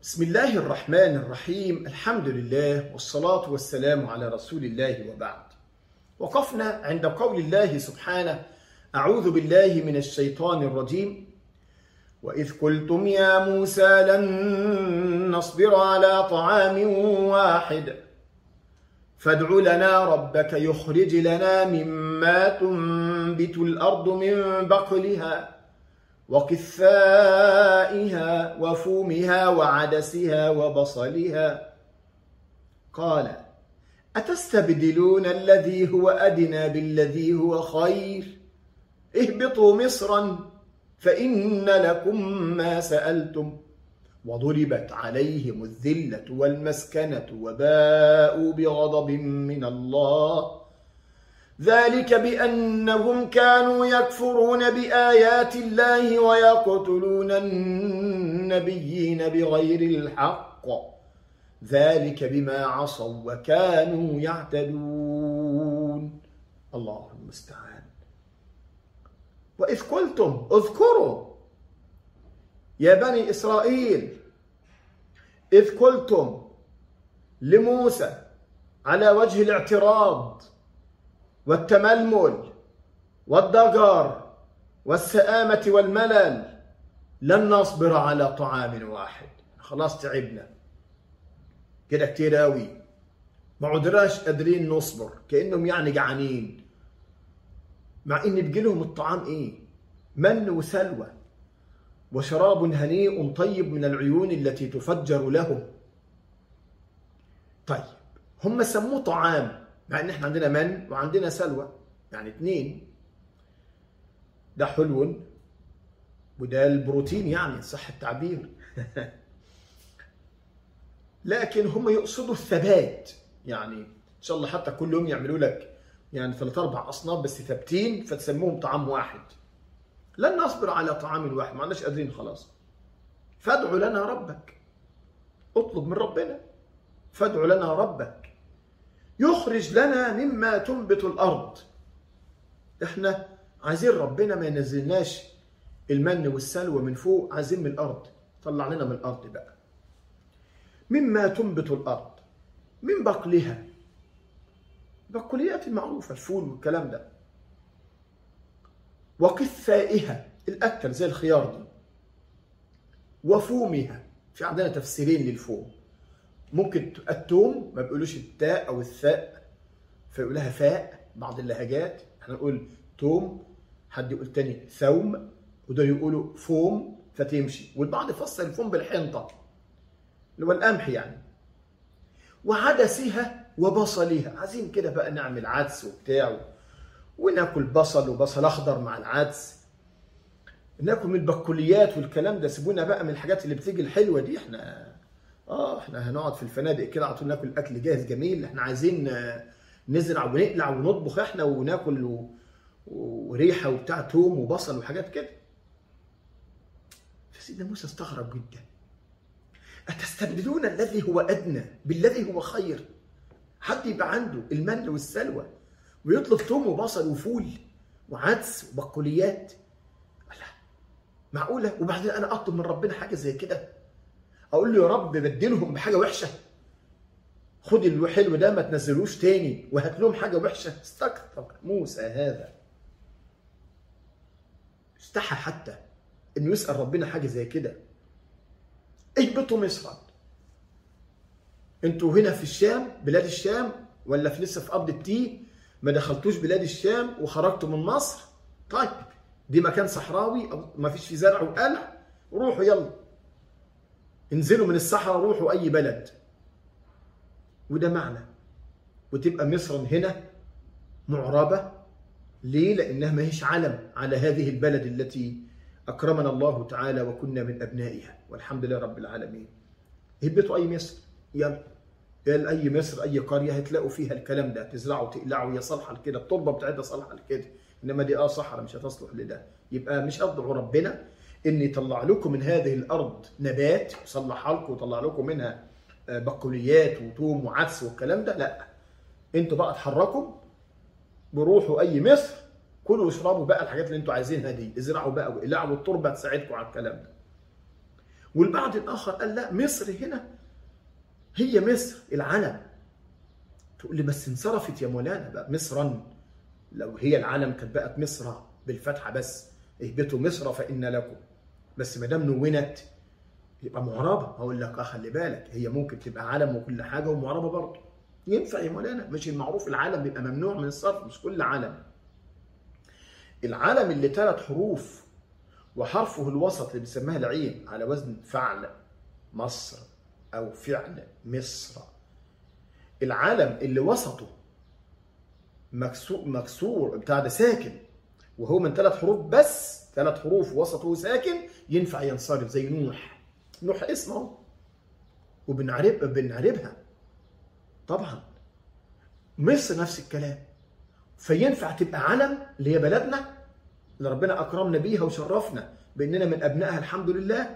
بسم الله الرحمن الرحيم الحمد لله والصلاة والسلام على رسول الله وبعد وقفنا عند قول الله سبحانه أعوذ بالله من الشيطان الرجيم وإذ قلتم يا موسى لن نصبر على طعام واحد فادع لنا ربك يخرج لنا مما تنبت الأرض من بقلها وقثائها وفومها وعدسها وبصلها قال أتستبدلون الذي هو أدنى بالذي هو خير اهبطوا مصرا فإن لكم ما سألتم وضربت عليهم الذلة والمسكنة وباءوا بغضب من الله ذلك بأنهم كانوا يكفرون بآيات الله ويقتلون النبيين بغير الحق ذلك بما عصوا وكانوا يعتدون الله المستعان وإذ قلتم اذكروا يا بني إسرائيل إذ قلتم لموسى على وجه الاعتراض والتململ والضجر والسآمة والملل لن نصبر على طعام واحد خلاص تعبنا كده كتير قوي ما عدناش قادرين نصبر كأنهم يعني جعانين مع ان بيجي لهم الطعام ايه من وسلوى وشراب هنيء طيب من العيون التي تفجر لهم طيب هم سموه طعام مع ان احنا عندنا من وعندنا سلوى يعني اتنين ده حلو وده البروتين يعني صح التعبير لكن هم يقصدوا الثبات يعني ان شاء الله حتى كل يوم يعملوا لك يعني ثلاث اربع اصناف بس ثابتين فتسموهم طعام واحد لن نصبر على طعام واحد ما عندناش قادرين خلاص فادعوا لنا ربك اطلب من ربنا فادعوا لنا ربك يخرج لنا مما تنبت الارض احنا عايزين ربنا ما ينزلناش المن والسلوى من فوق عايزين من الارض طلع لنا من الارض بقى مما تنبت الارض من بقلها بقوليات المعروفة الفول والكلام ده وقثائها الأكل زي الخيار دي وفومها في عندنا تفسيرين للفوم ممكن التوم ما بيقولوش التاء أو الثاء فيقولها فاء بعض اللهجات احنا نقول توم حد يقول تاني ثوم وده يقولوا فوم فتمشي والبعض يفسر الفوم بالحنطة اللي هو القمح يعني وعدسها وبصلها عايزين كده بقى نعمل عدس وبتاع وناكل بصل وبصل اخضر مع العدس ناكل من البقوليات والكلام ده سيبونا بقى من الحاجات اللي بتيجي الحلوه دي احنا اه احنا هنقعد في الفنادق كده على طول ناكل اكل جاهز جميل احنا عايزين نزرع ونقلع ونطبخ احنا وناكل و... وريحه وبتاع توم وبصل وحاجات كده فسيدنا موسى استغرب جدا أتستبدلون الذي هو أدنى بالذي هو خير حد يبقى عنده المن والسلوى ويطلب توم وبصل وفول وعدس وبقوليات لا معقولة وبعدين أنا أطلب من ربنا حاجة زي كده أقول له يا رب بدلهم بحاجة وحشة خد الحلو ده ما تنزلوش تاني وهات لهم حاجة وحشة استكثر موسى هذا استحى حتى إنه يسأل ربنا حاجة زي كده اهبطوا مصرا انتوا هنا في الشام بلاد الشام ولا في لسه في ارض التيه ما دخلتوش بلاد الشام وخرجتوا من مصر طيب دي مكان صحراوي او ما فيش فيه زرع وقلع روحوا يلا انزلوا من الصحراء روحوا اي بلد وده معنى وتبقى مصر هنا معربه ليه لانها ما هيش علم على هذه البلد التي أكرمنا الله تعالى وكنا من أبنائها والحمد لله رب العالمين هبطوا أي مصر يلا قال أي مصر أي قرية هتلاقوا فيها الكلام ده تزرعوا تقلعوا هي صالحة لكده التربة بتاعتها صالحة لكده إنما دي آه صحراء مش هتصلح لده يبقى مش أدعوا ربنا إن يطلع لكم من هذه الأرض نبات يصلحها لكم ويطلع لكم منها بقوليات وتوم وعدس والكلام ده لا انتوا بقى اتحركوا بروحوا أي مصر كلوا واشربوا بقى الحاجات اللي انتوا عايزينها دي ازرعوا بقى واقلعوا والتربه تساعدكم على الكلام ده والبعض الآخر قال لا مصر هنا هي مصر العلم تقول لي بس انصرفت يا مولانا بقى مصرا لو هي العلم كانت بقت مصر بالفتحة بس اهبطوا مصر فإن لكم بس ما دام نونت يبقى معربة هقول لك اه خلي بالك هي ممكن تبقى علم وكل حاجة ومعربة برضه ينفع يا مولانا مش المعروف العلم بيبقى ممنوع من الصرف مش كل علم العلم اللي ثلاث حروف وحرفه الوسط اللي بيسميها العين على وزن فعل مصر او فعل مصر العلم اللي وسطه مكسور مكسور بتاع ده ساكن وهو من ثلاث حروف بس ثلاث حروف وسطه ساكن ينفع ينصرف زي نوح نوح اسمه وبنعرب بنعربها طبعا مصر نفس الكلام فينفع تبقى علم اللي هي بلدنا اللي ربنا اكرمنا بيها وشرفنا باننا من ابنائها الحمد لله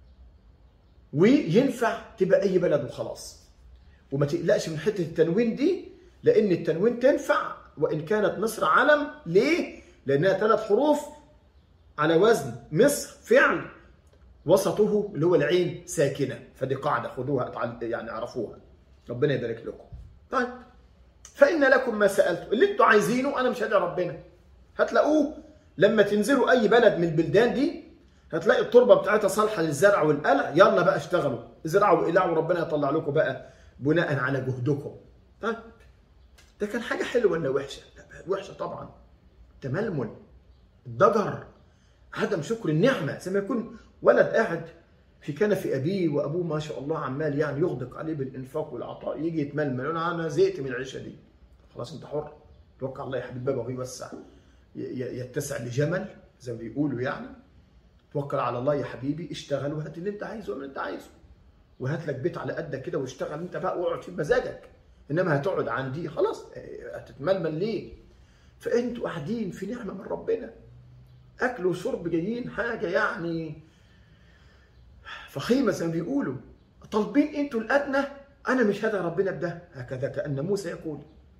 وينفع تبقى اي بلد وخلاص وما تقلقش من حته التنوين دي لان التنوين تنفع وان كانت مصر علم ليه؟ لانها ثلاث حروف على وزن مصر فعل وسطه اللي هو العين ساكنه فدي قاعده خدوها يعني اعرفوها ربنا يبارك لكم طيب فان لكم ما سالتم اللي انتوا عايزينه انا مش هدعي ربنا هتلاقوه لما تنزلوا اي بلد من البلدان دي هتلاقي التربه بتاعتها صالحه للزرع والقلع يلا بقى اشتغلوا ازرعوا واقلعوا وربنا يطلع لكم بقى بناء على جهدكم طيب ده كان حاجه حلوه ولا وحشه؟ لا وحشه طبعا تململ الضجر عدم شكر النعمه زي ما يكون ولد قاعد في كنف ابيه وابوه ما شاء الله عمال يعني يغدق عليه بالانفاق والعطاء يجي يتململ يقول انا زهقت من العيشه دي خلاص انت حر توكل الله يا حبيب بابا ويوسع يتسع لجمل زي ما بيقولوا يعني توكل على الله يا حبيبي اشتغل وهات اللي انت عايزه اللي انت عايزه وهات لك بيت على قدك كده واشتغل انت بقى واقعد في مزاجك انما هتقعد عندي خلاص هتتململ ليه؟ فانتوا قاعدين في نعمه من ربنا اكل وشرب جايين حاجه يعني فخيمه زي ما بيقولوا طالبين انتوا الادنى انا مش هدعي ربنا بده هكذا كان موسى يقول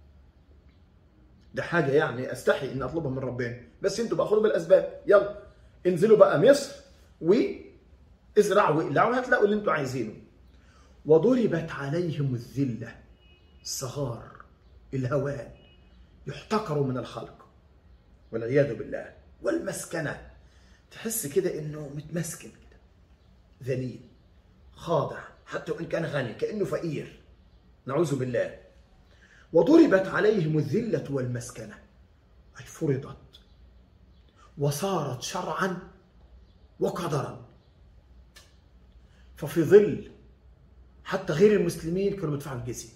ده حاجه يعني استحي ان اطلبها من ربنا بس انتوا بقى خدوا بالاسباب يلا انزلوا بقى مصر وازرعوا واقلعوا هتلاقوا اللي انتوا عايزينه وضربت عليهم الذله الصغار الهوان يحتقروا من الخلق والعياذ بالله والمسكنه تحس كده انه متمسكن كده ذليل خاضع حتى وان كان غني كانه فقير نعوذ بالله وضربت عليهم الذله والمسكنه اي فرضت وصارت شرعا وقدرا ففي ظل حتى غير المسلمين كانوا بيدفعوا الجزيه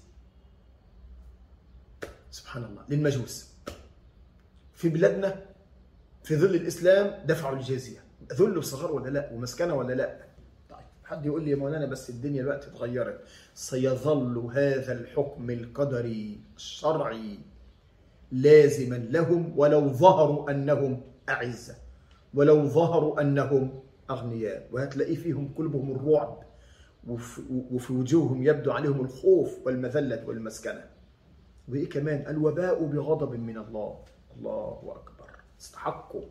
سبحان الله للمجوس في بلادنا في ظل الاسلام دفعوا الجزيه ذل وصغار ولا لا ومسكنه ولا لا طيب حد يقول لي يا مولانا بس الدنيا الوقت اتغيرت سيظل هذا الحكم القدري الشرعي لازما لهم ولو ظهروا انهم اعزه ولو ظهروا انهم اغنياء وهتلاقي فيهم قلوبهم الرعب وفي وجوههم يبدو عليهم الخوف والمذله والمسكنه وايه كمان الوباء بغضب من الله الله اكبر استحقوا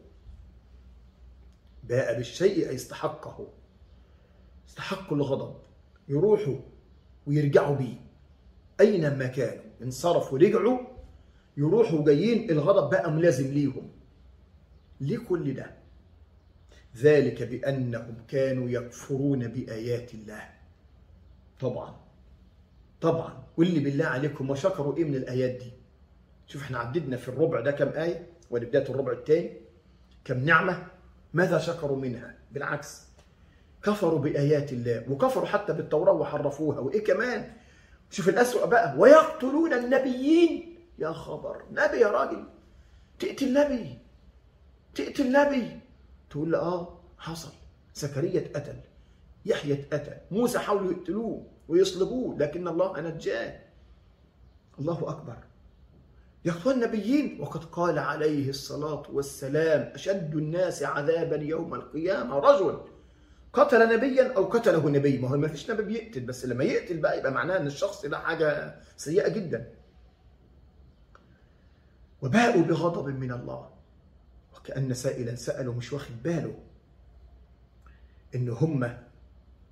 باء بالشيء اي استحقه استحقوا الغضب يروحوا ويرجعوا بيه اينما كانوا انصرفوا ورجعوا يروحوا جايين الغضب بقى ملازم ليهم ليه كل ده ذلك بانهم كانوا يكفرون بايات الله طبعا طبعا واللي بالله عليكم ما شكروا ايه من الايات دي شوف احنا عددنا في الربع ده كم ايه ولبدايه الربع الثاني كم نعمه ماذا شكروا منها بالعكس كفروا بايات الله وكفروا حتى بالتوراه وحرفوها وايه كمان شوف الاسوأ بقى ويقتلون النبيين يا خبر نبي يا راجل تقتل نبي تقتل نبي تقول له اه حصل زكريا اتقتل يحيى اتقتل موسى حاولوا يقتلوه ويصلبوه لكن الله نجاه الله اكبر يقتل النبيين وقد قال عليه الصلاه والسلام اشد الناس عذابا يوم القيامه رجل قتل نبيا او قتله نبي ما هو ما فيش نبي بيقتل بس لما يقتل بقى يبقى معناه ان الشخص ده حاجه سيئه جدا وباءوا بغضب من الله وكأن سائلا سأله مش واخد باله إن هم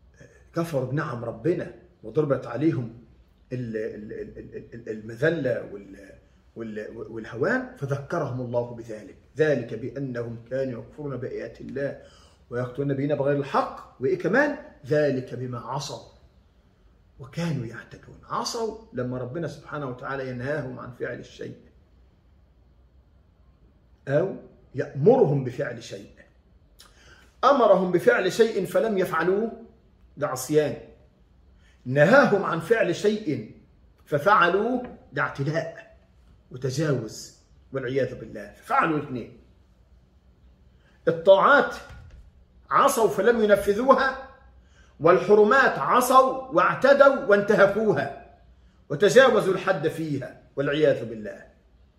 كفروا بنعم ربنا وضربت عليهم ال- ال- ال- ال- المذلة وال- وال- والهوان فذكرهم الله بذلك ذلك بأنهم كانوا يكفرون بآيات الله ويقتلون النبيين بغير الحق وإيه كمان ذلك بما عصوا وكانوا يعتدون عصوا لما ربنا سبحانه وتعالى ينهاهم عن فعل الشيء أو يأمرهم بفعل شيء أمرهم بفعل شيء فلم يفعلوه ده عصيان نهاهم عن فعل شيء ففعلوه ده اعتداء وتجاوز والعياذ بالله ففعلوا الاثنين الطاعات عصوا فلم ينفذوها والحرمات عصوا واعتدوا وانتهكوها وتجاوزوا الحد فيها والعياذ بالله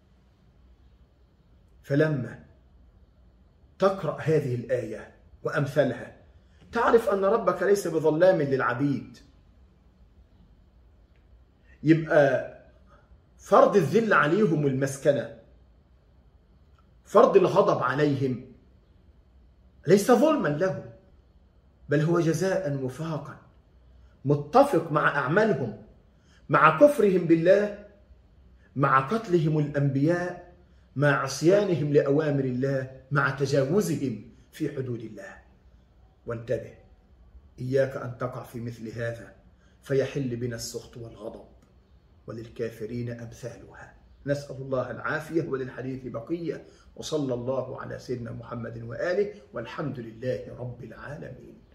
فلما تقرأ هذه الآية وأمثالها تعرف أن ربك ليس بظلام للعبيد يبقى فرض الذل عليهم والمسكنة فرض الغضب عليهم ليس ظلما لهم بل هو جزاء وفاقا متفق مع أعمالهم مع كفرهم بالله مع قتلهم الأنبياء مع عصيانهم لأوامر الله مع تجاوزهم في حدود الله وانتبه إياك أن تقع في مثل هذا فيحل بنا السخط والغضب وللكافرين أمثالها نسأل الله العافية وللحديث بقية وصلى الله على سيدنا محمد وآله والحمد لله رب العالمين